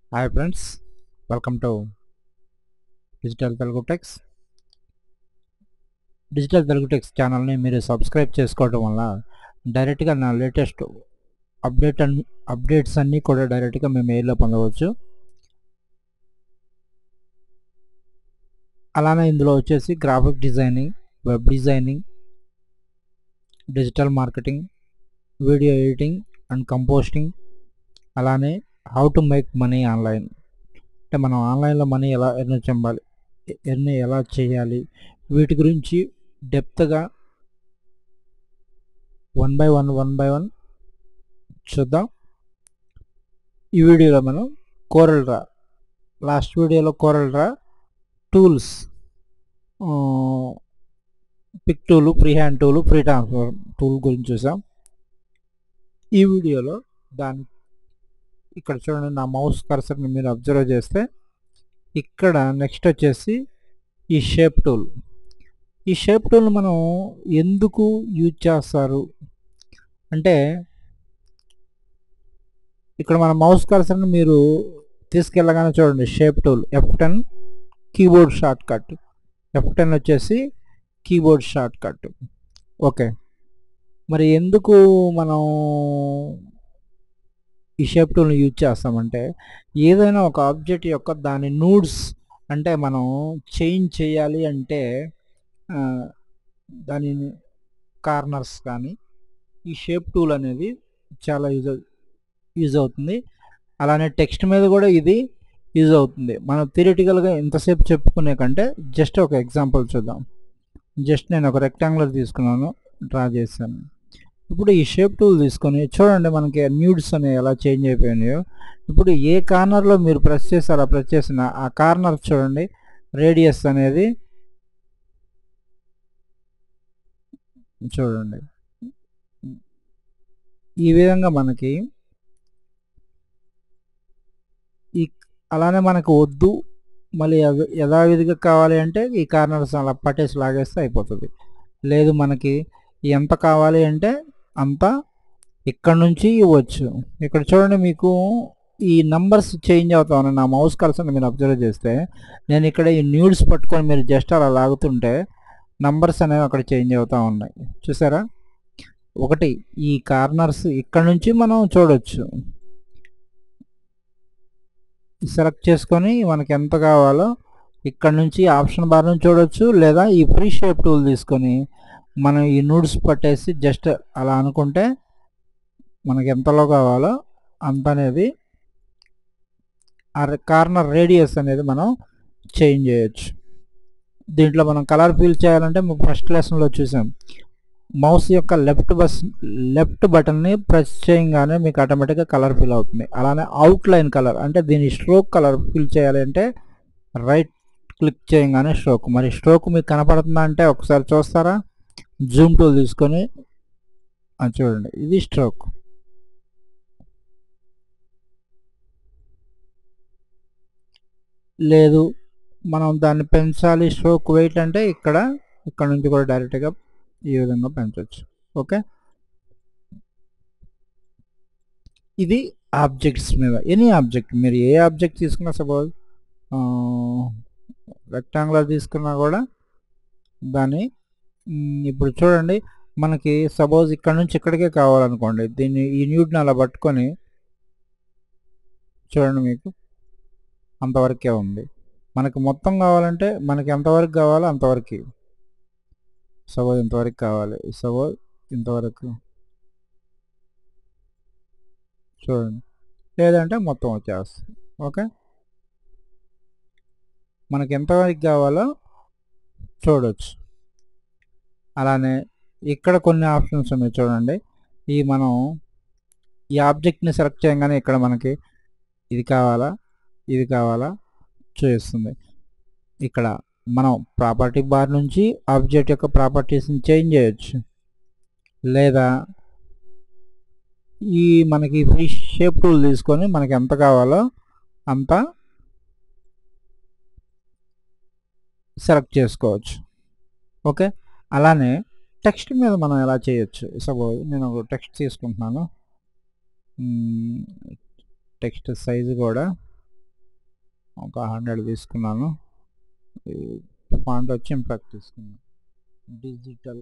hi friends welcome to digital Telugu techs digital Telugu techs ఛానల్ని మీరు subscribe చేసుకోవడం వల్ల డైరెక్ట్గా నా లేటెస్ట్ అప్డేట్ అన్ అప్డేట్స్ అన్నీ కూడా డైరెక్ట్గా మీ మెయిల్లో పొందవచ్చు అలానే ఇందులో వచ్చేసి graphic designing web designing digital marketing video editing and composting అలానే how to make money online అంటే మనం ఆన్లైన్లో మనీ ఎలా ఎర్న్ చెందాలి ఎర్న్ ఎలా చేయాలి వీటి గురించి డెప్త్గా one by one one by one చూద్దాం ఈ వీడియోలో మనం కోరల్ రా లాస్ట్ వీడియోలో Corel draw tools pick tool free hand tool free transfer tool గురించి చూసాం ఈ వీడియోలో దాని ఇక్కడ చూడండి నా మౌస్ కర్సర్ని మీరు అబ్జర్వ్ చేస్తే ఇక్కడ నెక్స్ట్ వచ్చేసి ఈ షేప్ టూల్ ఈ షేప్ టూల్ మనం ఎందుకు యూజ్ చేస్తారు అంటే ఇక్కడ మన మౌస్ కర్సర్ని మీరు తీసుకెళ్ళగానే చూడండి shape tool F ten keyboard shortcut F ten వచ్చేసి కీబోర్డ్ షార్ట్ కట్ ఓకే మరి ఎందుకు మనం ఈ షేప్ టూల్ని యూజ్ చేస్తామంటే ఏదైనా ఒక ఆబ్జెక్ట్ యొక్క దాని నూడ్స్ అంటే మనం చేంజ్ చేయాలి అంటే దాని కార్నర్స్ కానీ ఈ షేప్ టూల్ అనేది చాలా యూజ్ యూజ్ అవుతుంది అలానే టెక్స్ట్ మీద కూడా ఇది యూజ్ అవుతుంది మనం థియరిటికల్గా ఇంతసేపు చెప్పుకునే కంటే జస్ట్ ఒక ఎగ్జాంపుల్ చూద్దాం జస్ట్ నేను ఒక రెక్టాంగులర్ తీసుకున్నాను డ్రా చేశాను ఇప్పుడు ఈ షేప్ టూల్ తీసుకొని చూడండి మనకి న్యూడ్స్ అనేవి ఎలా చేంజ్ అయిపోయినాయో ఇప్పుడు ఏ కార్నర్లో మీరు ప్రెస్ చేసి అలా ప్రెస్ చేసిన ఆ కార్నర్ చూడండి రేడియస్ అనేది చూడండి ఈ విధంగా మనకి ఈ అలానే మనకు వద్దు మళ్ళీ యథావిధిగా కావాలి అంటే ఈ కార్నర్స్ అలా పట్టేసి లాగేస్తే అయిపోతుంది లేదు మనకి ఎంత కావాలి అంటే అంత ఇక్కడ నుంచి ఇవ్వచ్చు ఇక్కడ చూడండి మీకు ఈ నంబర్స్ చేంజ్ అవుతా ఉన్నాయి నా మౌస్ కర్సర్ని మీరు అబ్జర్వ్ చేస్తే నేను ఇక్కడ ఈ న్యూడ్స్ పట్టుకొని మీరు జస్ట్ అలా లాగుతుంటే నంబర్స్ అనేవి అక్కడ చేంజ్ అవుతూ ఉన్నాయి చూసారా ఒకటి ఈ కార్నర్స్ ఇక్కడ నుంచి మనం చూడొచ్చు సెలెక్ట్ చేసుకొని మనకి ఎంత కావాలో ఇక్కడ నుంచి ఆప్షన్ బార్ నుంచి చూడొచ్చు లేదా ఈ ఫ్రీ షేప్ టూల్ తీసుకొని మనం ఈ నూడ్స్ పట్టేసి జస్ట్ అలా అనుకుంటే మనకి ఎంతలో కావాలో అంత అనేది ఆ కార్నర్ రేడియస్ అనేది మనం చేంజ్ చేయొచ్చు దీంట్లో మనం కలర్ ఫీల్ చేయాలంటే మీకు ఫస్ట్ లెసన్లో చూసాం మౌస్ యొక్క లెఫ్ట్ బస్ లెఫ్ట్ బటన్ని ప్రెస్ చేయగానే మీకు ఆటోమేటిక్గా కలర్ ఫిల్ అవుతుంది అలానే అవుట్లైన్ కలర్ అంటే దీని స్ట్రోక్ కలర్ ఫిల్ చేయాలి అంటే రైట్ క్లిక్ చేయగానే స్ట్రోక్ మరి స్ట్రోక్ మీకు కనపడుతుందా అంటే ఒకసారి చూస్తారా జూమ్ టూల్ తీసుకొని చూడండి ఇది స్ట్రోక్ లేదు మనం దాన్ని పెంచాలి స్ట్రోక్ వెయిట్ అంటే ఇక్కడ ఇక్కడ నుంచి కూడా డైరెక్ట్గా ఈ విధంగా పెంచవచ్చు ఓకే ఇది ఆబ్జెక్ట్స్ మీద ఎనీ ఆబ్జెక్ట్ మీరు ఏ ఆబ్జెక్ట్ తీసుకున్నా సపోజ్ రెక్టాంగులర్ తీసుకున్నా కూడా దాన్ని ఇప్పుడు చూడండి మనకి సపోజ్ ఇక్కడ నుంచి ఇక్కడికే కావాలనుకోండి దీన్ని ఈ న్యూట్ని అలా పట్టుకొని చూడండి మీకు అంతవరకే ఉంది మనకి మొత్తం కావాలంటే మనకి ఎంతవరకు కావాలో అంతవరకు సపోజ్ ఇంతవరకు కావాలి సపోజ్ ఇంతవరకు చూడండి లేదంటే మొత్తం వచ్చేస్తుంది ఓకే మనకి ఎంతవరకు కావాలో చూడవచ్చు అలానే ఇక్కడ కొన్ని ఆప్షన్స్ ఉన్నాయి చూడండి ఈ మనం ఈ ఆబ్జెక్ట్ని సెలెక్ట్ చేయగానే ఇక్కడ మనకి ఇది కావాలా ఇది కావాలా చూపిస్తుంది ఇక్కడ మనం ప్రాపర్టీ బార్ నుంచి ఆబ్జెక్ట్ యొక్క ప్రాపర్టీస్ని చేంజ్ చేయొచ్చు లేదా ఈ మనకి ఫ్రీ షేప్ టూల్ తీసుకొని మనకి ఎంత కావాలో అంత సెలెక్ట్ చేసుకోవచ్చు ఓకే అలానే టెక్స్ట్ మీద మనం ఎలా చేయొచ్చు సపోజ్ నేను ఒక టెక్స్ట్ తీసుకుంటున్నాను టెక్స్ట్ సైజు కూడా ఒక హండ్రెడ్ తీసుకున్నాను ఫాంట్ వచ్చి ఇంపాక్ట్ తీసుకున్నాను డిజిటల్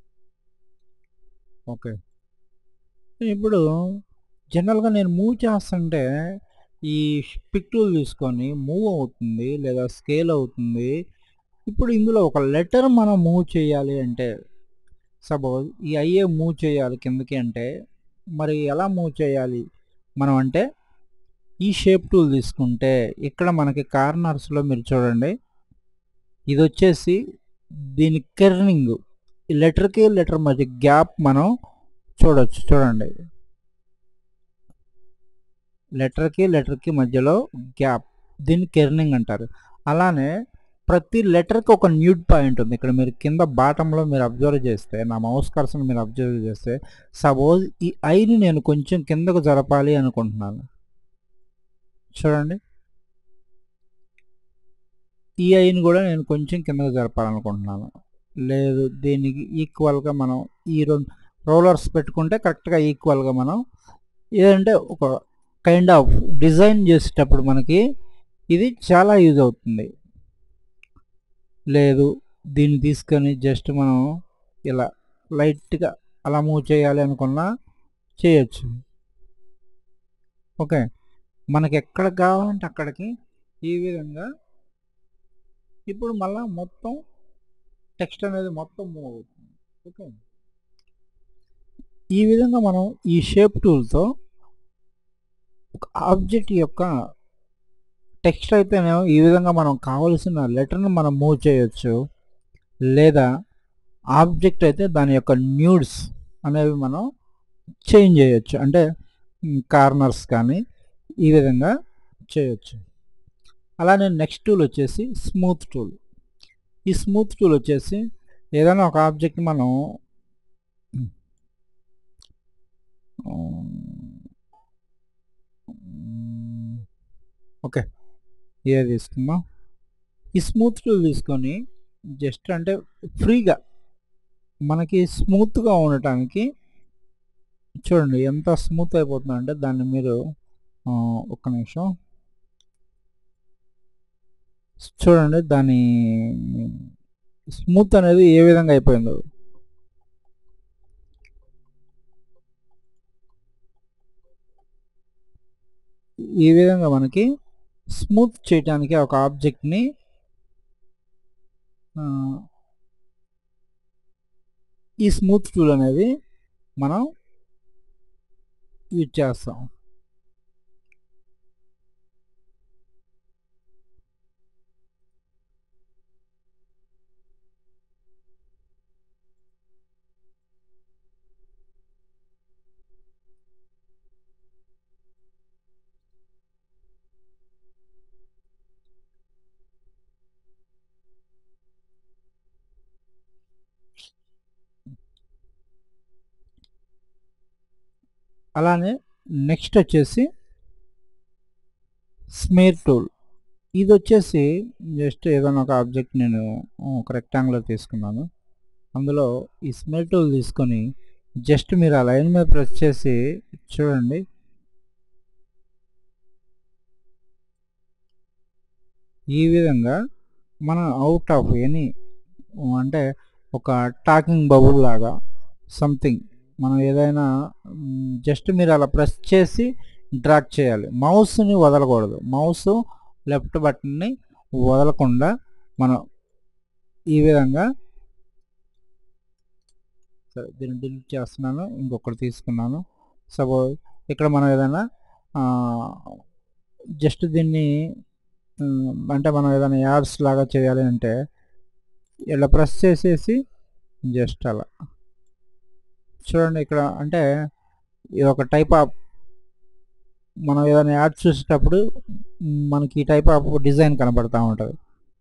ఓకే ఇప్పుడు జనరల్గా నేను మూవ్ చేస్తుంటే ఈ పిక్ టూల్ తీసుకొని మూవ్ అవుతుంది లేదా స్కేల్ అవుతుంది ఇప్పుడు ఇందులో ఒక లెటర్ మనం మూవ్ చేయాలి అంటే సపోజ్ ఈ ఐఏ మూవ్ చేయాలి కిందకి అంటే మరి ఎలా మూవ్ చేయాలి మనం అంటే ఈ షేప్ టూల్ తీసుకుంటే ఇక్కడ మనకి కార్నర్స్లో మీరు చూడండి ఇది వచ్చేసి దీని కెర్నింగ్ లెటర్కి లెటర్ మధ్య గ్యాప్ మనం చూడొచ్చు చూడండి లెటర్కి లెటర్కి మధ్యలో గ్యాప్ దీన్ని కెర్నింగ్ అంటారు అలానే ప్రతి లెటర్కి ఒక న్యూడ్ పాయింట్ ఉంది ఇక్కడ మీరు కింద బాటంలో మీరు అబ్జర్వ్ చేస్తే నా మౌస్ కర్సన్ మీరు అబ్జర్వ్ చేస్తే సపోజ్ ఈ ఐని నేను కొంచెం కిందకు జరపాలి అనుకుంటున్నాను చూడండి ఈ ఐని కూడా నేను కొంచెం కిందకు జరపాలనుకుంటున్నాను లేదు దీనికి ఈక్వల్గా మనం ఈ రెండు రోలర్స్ పెట్టుకుంటే కరెక్ట్గా ఈక్వల్గా మనం ఏదంటే ఒక కైండ్ ఆఫ్ డిజైన్ చేసేటప్పుడు మనకి ఇది చాలా యూజ్ అవుతుంది లేదు దీన్ని తీసుకొని జస్ట్ మనం ఇలా లైట్గా అలా మూవ్ చేయాలి అనుకున్నా చేయొచ్చు ఓకే మనకి ఎక్కడ కావాలంటే అక్కడికి ఈ విధంగా ఇప్పుడు మళ్ళా మొత్తం టెక్స్ట్ అనేది మొత్తం మూవ్ అవుతుంది ఓకే ఈ విధంగా మనం ఈ షేప్ టూల్తో ఒక ఆబ్జెక్ట్ యొక్క టెక్స్ట్ అయితేనేమో ఈ విధంగా మనం కావలసిన లెటర్ని మనం మూవ్ చేయొచ్చు లేదా ఆబ్జెక్ట్ అయితే దాని యొక్క న్యూడ్స్ అనేవి మనం చేంజ్ చేయొచ్చు అంటే కార్నర్స్ కానీ ఈ విధంగా చేయొచ్చు అలానే నెక్స్ట్ టూల్ వచ్చేసి స్మూత్ టూల్ ఈ స్మూత్ టూల్ వచ్చేసి ఏదైనా ఒక ఆబ్జెక్ట్ మనం ఓకే ఇదే తీసుకుందాం ఈ స్మూత్ టూల్ తీసుకొని జస్ట్ అంటే ఫ్రీగా మనకి స్మూత్గా ఉండటానికి చూడండి ఎంత స్మూత్ అయిపోతుంది అంటే దాన్ని మీరు ఒక్క నిమిషం చూడండి దాని స్మూత్ అనేది ఏ విధంగా అయిపోయిందో ఈ విధంగా మనకి స్మూత్ చేయడానికి ఒక ఆబ్జెక్ట్ని ఈ స్మూత్ టూల్ అనేది మనం యూజ్ చేస్తాం అలానే నెక్స్ట్ వచ్చేసి స్మేర్ టూల్ ఇది వచ్చేసి జస్ట్ ఏదైనా ఒక ఆబ్జెక్ట్ నేను ఒక రెక్టాంగులర్ తీసుకున్నాను అందులో ఈ స్మేర్ టూల్ తీసుకొని జస్ట్ మీరు ఆ లైన్ మీద ప్రెస్ చేసి చూడండి ఈ విధంగా మనం అవుట్ ఆఫ్ ఎనీ అంటే ఒక టాకింగ్ బబుల్ లాగా సంథింగ్ మనం ఏదైనా జస్ట్ మీరు అలా ప్రెస్ చేసి డ్రాక్ చేయాలి మౌస్ని వదలకూడదు మౌస్ లెఫ్ట్ బటన్ని వదలకుండా మనం ఈ విధంగా సరే దీన్ని డిలీట్ చేస్తున్నాను ఇంకొకటి తీసుకున్నాను సపోజ్ ఇక్కడ మనం ఏదైనా జస్ట్ దీన్ని అంటే మనం ఏదైనా యాడ్స్ లాగా చేయాలి అంటే ఇలా ప్రెస్ చేసేసి జస్ట్ అలా చూడండి ఇక్కడ అంటే ఇది ఒక టైప్ ఆఫ్ మనం ఏదైనా యాడ్ చూసేటప్పుడు మనకి ఈ టైప్ ఆఫ్ డిజైన్ కనబడతా ఉంటుంది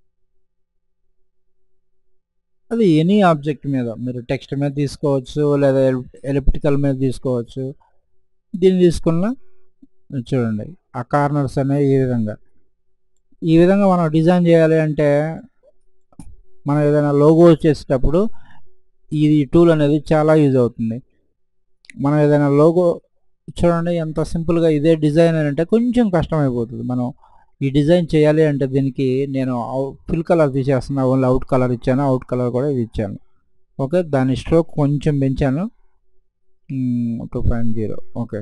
అది ఎనీ ఆబ్జెక్ట్ మీద మీరు టెక్స్ట్ మీద తీసుకోవచ్చు లేదా ఎలిప్టికల్ మీద తీసుకోవచ్చు దీన్ని తీసుకున్న చూడండి ఆ కార్నర్స్ అనేవి ఈ విధంగా ఈ విధంగా మనం డిజైన్ చేయాలి అంటే మనం ఏదైనా లోగో చేసేటప్పుడు ఈ టూల్ అనేది చాలా యూజ్ అవుతుంది మనం ఏదైనా లోగో చూడండి ఎంత సింపుల్గా ఇదే డిజైన్ అంటే కొంచెం కష్టమైపోతుంది మనం ఈ డిజైన్ చేయాలి అంటే దీనికి నేను ఫిల్ కలర్ తీసేస్తున్నా ఓన్లీ అవుట్ కలర్ ఇచ్చాను అవుట్ కలర్ కూడా ఇది ఇచ్చాను ఓకే దాని స్ట్రోక్ కొంచెం పెంచాను టూ పాయింట్ జీరో ఓకే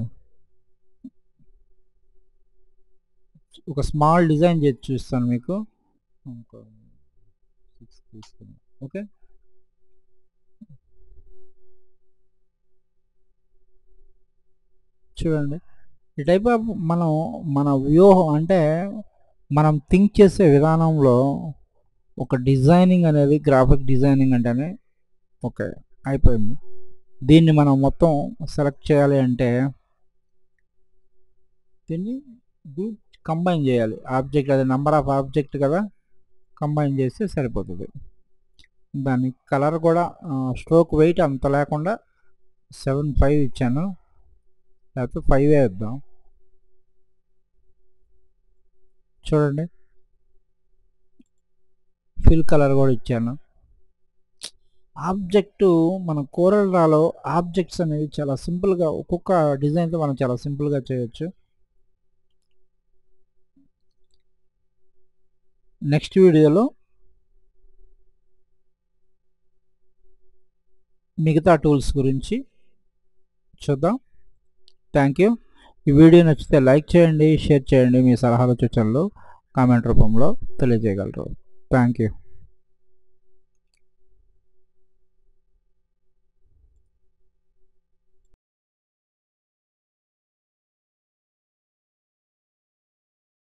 ఒక స్మాల్ డిజైన్ చేసి చూస్తాను మీకు సిక్స్ తీసుకున్నాను ఓకే చూడండి ఈ టైప్ ఆఫ్ మనం మన వ్యూహం అంటే మనం థింక్ చేసే విధానంలో ఒక డిజైనింగ్ అనేది గ్రాఫిక్ డిజైనింగ్ అంటేనే ఓకే అయిపోయింది దీన్ని మనం మొత్తం సెలెక్ట్ చేయాలి అంటే దీన్ని దీ కంబైన్ చేయాలి ఆబ్జెక్ట్ అది నెంబర్ ఆఫ్ ఆబ్జెక్ట్ కదా కంబైన్ చేస్తే సరిపోతుంది దాని కలర్ కూడా స్ట్రోక్ వెయిట్ అంత లేకుండా సెవెన్ ఫైవ్ ఇచ్చాను లేకపోతే ఫైవ్ వేద్దాం చూడండి ఫిల్ కలర్ కూడా ఇచ్చాను ఆబ్జెక్టు మన కోరల్ రాలో ఆబ్జెక్ట్స్ అనేవి చాలా సింపుల్గా ఒక్కొక్క డిజైన్తో మనం చాలా సింపుల్గా చేయొచ్చు నెక్స్ట్ వీడియోలో మిగతా టూల్స్ గురించి చూద్దాం థ్యాంక్ యూ ఈ వీడియో నచ్చితే లైక్ చేయండి షేర్ చేయండి మీ సలహాలు సూచనలు కామెంట్ రూపంలో తెలియజేయగలరు థ్యాంక్ యూ